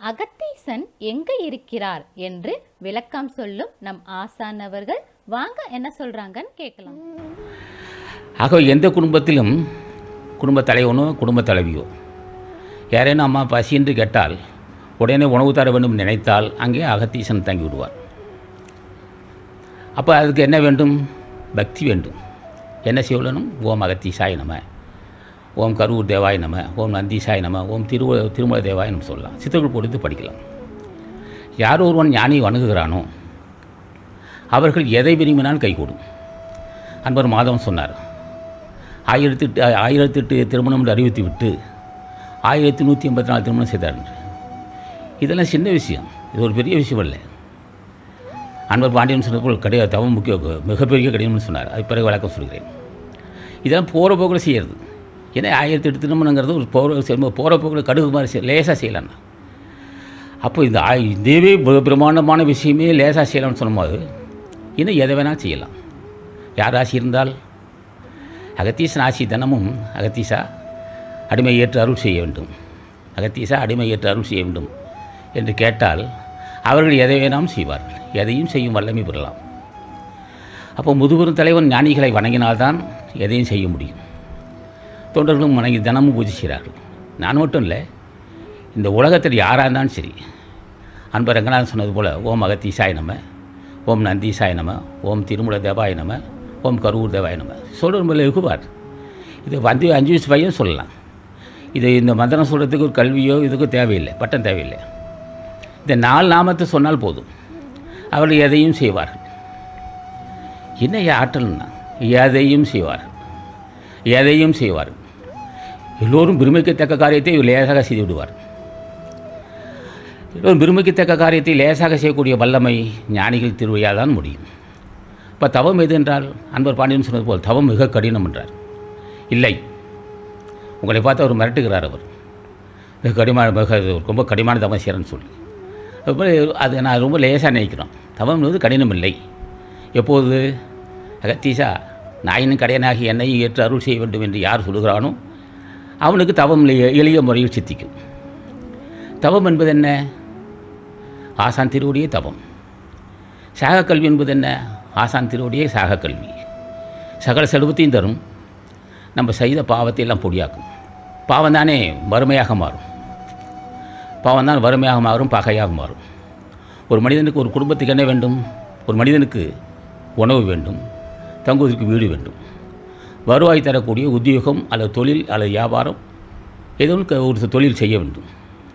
அகத்தீசன் எங்கே இருக்கிறார் என்று விளக்கம் சொல்லும் நம் ஆசான் அவர்கள் வாங்க என்ன சொல்றாங்கன்னு கேட்கலாம் ஆகவே எந்த குடும்பத்திலும் குடும்பத் தலைவனோ குடும்பத் தலைவியோ யாரேனும் அம்மா பசி என்று கேட்டால் உடனே உணவு தர வேண்டும் நினைத்தால் அங்கே அகத்தீசன் தங்கி விடுவார் அப்போ அதுக்கு என்ன வேண்டும் பக்தி வேண்டும் என்ன செய்யணும் ஓம் அகத்தீசாய நம ஓம் கரூர் தேவாய நம ஓம் நந்தீசாய நம ஓம் திருவ திருமல தேவாய நம்ம சொல்லலாம் சித்தர்கள் பொறுத்து படிக்கலாம் யார் ஒருவன் ஞானி வணங்குகிறானோ அவர்கள் எதை விரும்பினால் கைகூடும் அன்பர் மாதவன் சொன்னார் ஆயிரத்தி எட்டு ஆயிரத்தி எட்டு திருமணம் என்று அறிவித்து விட்டு ஆயிரத்தி நூற்றி எண்பத்தி நாலு திருமணம் செய்தார் என்று இதெல்லாம் சின்ன விஷயம் இது ஒரு பெரிய விஷயம் இல்லை அன்பர் பாண்டியன் சொன்னது போல் கிடையாது தவம் முக்கிய மிகப்பெரிய கடினம்னு சொன்னார் அது பிறகு விளக்கம் சொல்கிறேன் இதெல்லாம் போகிற போக்கில் செய்கிறது ஏன்னா ஆயிரத்தி எட்டு திருமணங்கிறது ஒரு போகிற போகிற போக்கில் கடுகு மாதிரி செய் லேசாக செய்யலாம்னா அப்போ இந்த ஆய் இதுவே பிர- பிரம்மாண்டமான விஷயமே லேசாக செய்யலாம்னு சொன்னபோது இன்னும் எதை வேணாலும் செய்யலாம் யார் ஆசி இருந்தால் அகத்தீசன் ஆசி தினமும் அகத்தீசா அடிமை ஏற்று அருள் செய்ய வேண்டும் அகத்தீசா அடிமை ஏற்று அருள் செய்ய வேண்டும் என்று கேட்டால் அவர்கள் எதை வேணாலும் செய்வார்கள் எதையும் செய்யும் வல்லமை பெறலாம் அப்போ முதுபெரும் தலைவன் ஞானிகளை வணங்கினால்தான் எதையும் செய்ய முடியும் தொண்டர்களும் வணங்கி தினமும் பூஜை செய்கிறார்கள் நான் மட்டும் இல்லை இந்த உலகத்தில் யாராக இருந்தாலும் சரி அன்பர் ரங்கநாதன் சொன்னது போல் ஓம் அகத்தீசாய நம ஓம் நந்தீசாய நம ஓம் திருமுல தேவாய நம ஓம் கரூர் தேவாய நம சொல்கிற மேலே இருக்குவார் இது வந்து அஞ்சு வயசு பையன் சொல்லலாம் இது இந்த மந்திரம் சொல்கிறதுக்கு ஒரு கல்வியோ இதுக்கோ தேவையில்லை பட்டம் தேவையில்லை இந்த நாலு நாமத்தை சொன்னால் போதும் அவர்கள் எதையும் செய்வார்கள் என்ன ஆற்றல்னா எதையும் செய்வார்கள் எதையும் செய்வார்கள் எல்லோரும் பெருமைக்கத்தக்க காரியத்தை இவர் லேசாக செய்து விடுவார் எல்லோரும் பெருமைக்கத்தக்க காரியத்தை லேசாக செய்யக்கூடிய வல்லமை ஞானிகள் திருவையால் தான் முடியும் இப்போ தவம் எது என்றால் அன்பர் பாண்டியன் சொன்னது போல் தவம் மிக கடினம் என்றார் இல்லை உங்களை பார்த்து அவர் மிரட்டுகிறார் அவர் மிக கடிமான மிக ரொம்ப கடிமான தவம் செய்கிறேன்னு சொல்லி அதுபோல் அது நான் ரொம்ப லேசாக நினைக்கிறோம் தவம் என்பது கடினம் இல்லை எப்போது அகத்தீசா நாயினும் கடையனாகி என்னையும் ஏற்று அருள் செய்ய வேண்டும் என்று யார் சொல்லுகிறானோ அவனுக்கு தவம் எளிய எளிய முறையில் சித்திக்கும் தவம் என்பது என்ன ஆசான் திருவடியே தவம் சாக கல்வி என்பது என்ன ஆசான் திருவடியே சாக கல்வி சகல செல்வத்தையும் தரும் நம்ம செய்த பாவத்தை எல்லாம் பொடியாக்கும் பாவம் தானே வறுமையாக மாறும் பாவம் தான் வறுமையாக மாறும் பகையாக மாறும் ஒரு மனிதனுக்கு ஒரு குடும்பத்துக்கு என்ன வேண்டும் ஒரு மனிதனுக்கு உணவு வேண்டும் தங்குவதற்கு வீடு வேண்டும் வருவாய் தரக்கூடிய உத்தியோகம் அல்லது தொழில் அல்லது வியாபாரம் ஏதோ ஒன்று க- ஒரு தொழில் செய்ய வேண்டும்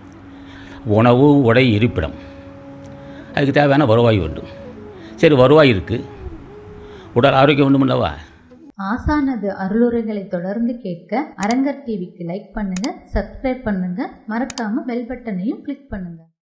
உணவு உடை இருப்பிடம் அதுக்கு தேவையான வருவாய் வேண்டும் சரி வருவாய் இருக்குது உடல் ஆரோக்கியம் வேண்டும் அல்லவா ஆசானது அருளுரைகளை தொடர்ந்து கேட்க அரங்கர் டிவிக்கு லைக் பண்ணுங்க சப்ஸ்கிரைப் பண்ணுங்க மறக்காம பெல் பட்டனையும் கிளிக் பண்ணுங்க